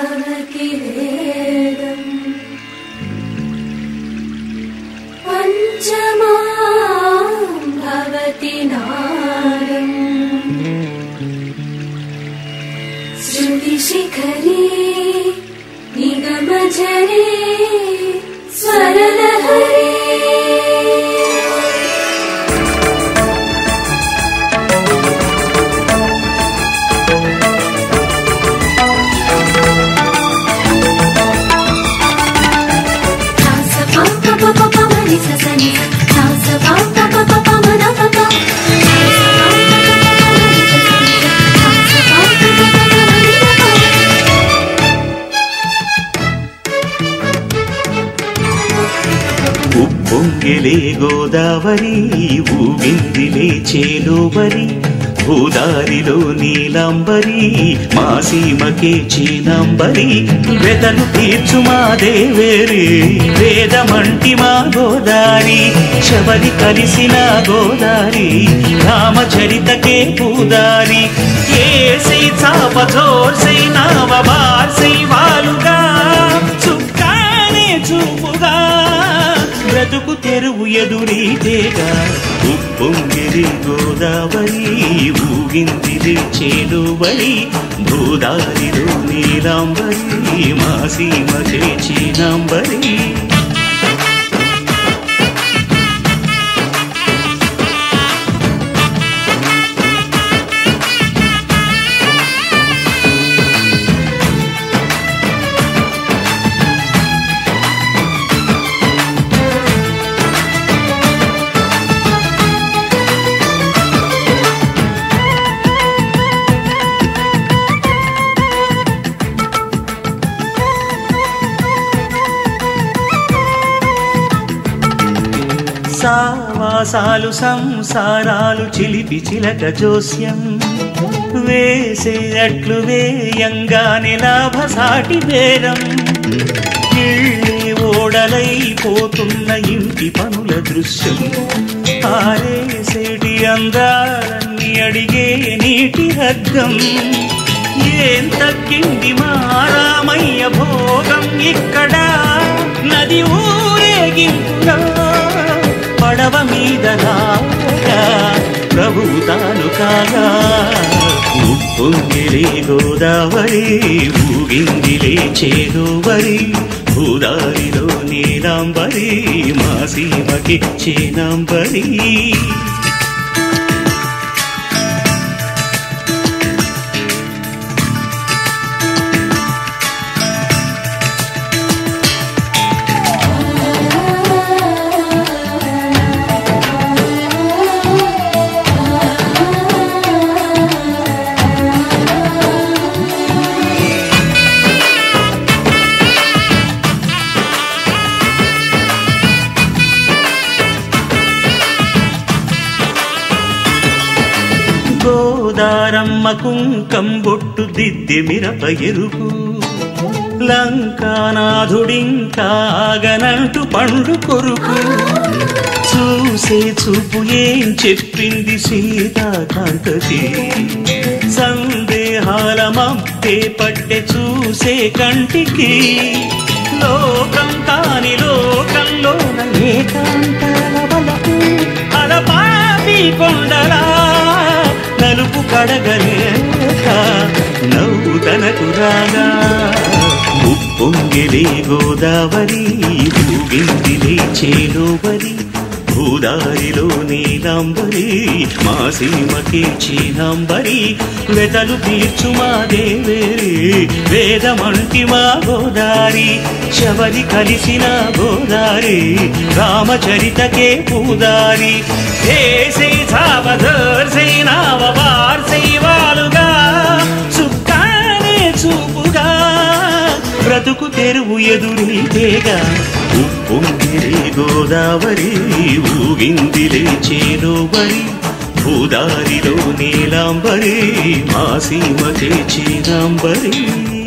भवति वेदम् पञ्चमा भवति नारम् श्रुतिशिखरे निगमजरे स्वरलहरे ఉప్పొంగిలే గోదావరి ఊగిందిలే చేలోబరి భూదారిలో నీలాంబరి మా సీమకే చీనాంబరి వెదలు తీర్చు మా దేవేరి వేదమంటి మా గోదారి శబరి కలిసిన గోదారి రామచరితకే పూదారి ఏసై చాప జోర్సై నావ బార్సై వాలుగా చుక్కానే చూపుగా బ్రతుకు తెరువు ఎదురీతేగా ఉప్పొంగిరి గోదావరి ఊగిందిరి చేలువరి భూదారిలో నీలాంబరి మా సీమ చేచినాంబరి సావాసాలు సంసారాలు చిలిపి చిలక జోస్యం వేసే అట్లు వేయంగానే లాభసాటి బేరం ఇళ్ళే ఓడలైపోతున్న ఇంటి పనుల దృశ్యం ఆరేసేటి అందాలన్నీ అడిగే నీటి హద్దం ఏం తగ్గింది మా రామయ్య భోగం ఇక్కడ నది ఊరేగింపులో పడవ మీద రాగా ప్రభు తాను కాగా ఉప్పొంగిలే గోదావరి ఊగిందిలే చేదోవరి భూదారిలో నీలాంబరి మా సీమకి చేనాంబరి గోదారమ్మ కుంకం బొట్టు దిద్దె మిరప ఎరుపు లంకానాథుడింకాగనంటూ పండు కొరుకు చూసే చూపు ఏం చెప్పింది సీతాకాంతకి సందేహాల మప్పే పట్టె చూసే కంటికి లోకం కాని లోకంలోన ఏకాంతాల వలపు అలపాపి కొండలా నలుపు కడగలేక నవ్వు తనకు రాగా ఉప్పొంగిలే గోదావరి ఊగిందిలే చేలోబరి భూదారిలో నీలాంబరి మా సీమకి చీనాంబరి వెదలు తీర్చు మా దేవేరి వేదమంటి మా గోదారి శబరి కలిసిన గోదారి రామచరితకే పూదారి ఏసై సావధర్సై నావవార్సై వాలుగా సుక్కానే చూపుగా బ్రతుకు తెరువు ఎదురీతేగా ఉప్పొంగిరి గోదావరి ఊగిందిలే చేలోబరి భూదారిలో నీలాంబరి మా సీమ చేచినాంబరి